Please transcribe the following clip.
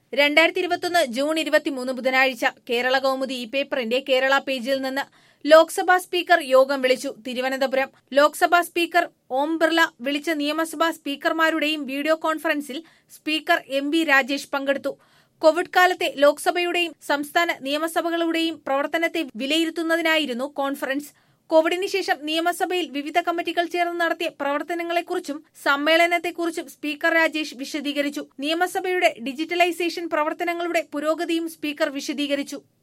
രണ്ടായിരത്തി ഇരുപത്തൊന്ന് ജൂൺ ഇരുപത്തിമൂന്ന് ബുധനാഴ്ച കേരള കൗമുദി ഈ പേപ്പറിന്റെ കേരള പേജിൽ നിന്ന് ലോക്സഭാ സ്പീക്കർ യോഗം വിളിച്ചു തിരുവനന്തപുരം ലോക്സഭാ സ്പീക്കർ ഓം ബിർള വിളിച്ച നിയമസഭാ സ്പീക്കർമാരുടെയും വീഡിയോ കോൺഫറൻസിൽ സ്പീക്കർ എം വി രാജേഷ് പങ്കെടുത്തു കോവിഡ് കാലത്തെ ലോക്സഭയുടെയും സംസ്ഥാന നിയമസഭകളുടെയും പ്രവർത്തനത്തെ വിലയിരുത്തുന്നതിനായിരുന്നു കോൺഫറൻസ് കോവിഡിന് ശേഷം നിയമസഭയിൽ വിവിധ കമ്മിറ്റികൾ ചേർന്ന് നടത്തിയ പ്രവർത്തനങ്ങളെക്കുറിച്ചും സമ്മേളനത്തെക്കുറിച്ചും സ്പീക്കർ രാജേഷ് വിശദീകരിച്ചു നിയമസഭയുടെ ഡിജിറ്റലൈസേഷൻ പ്രവർത്തനങ്ങളുടെ പുരോഗതിയും സ്പീക്കർ വിശദീകരിച്ചു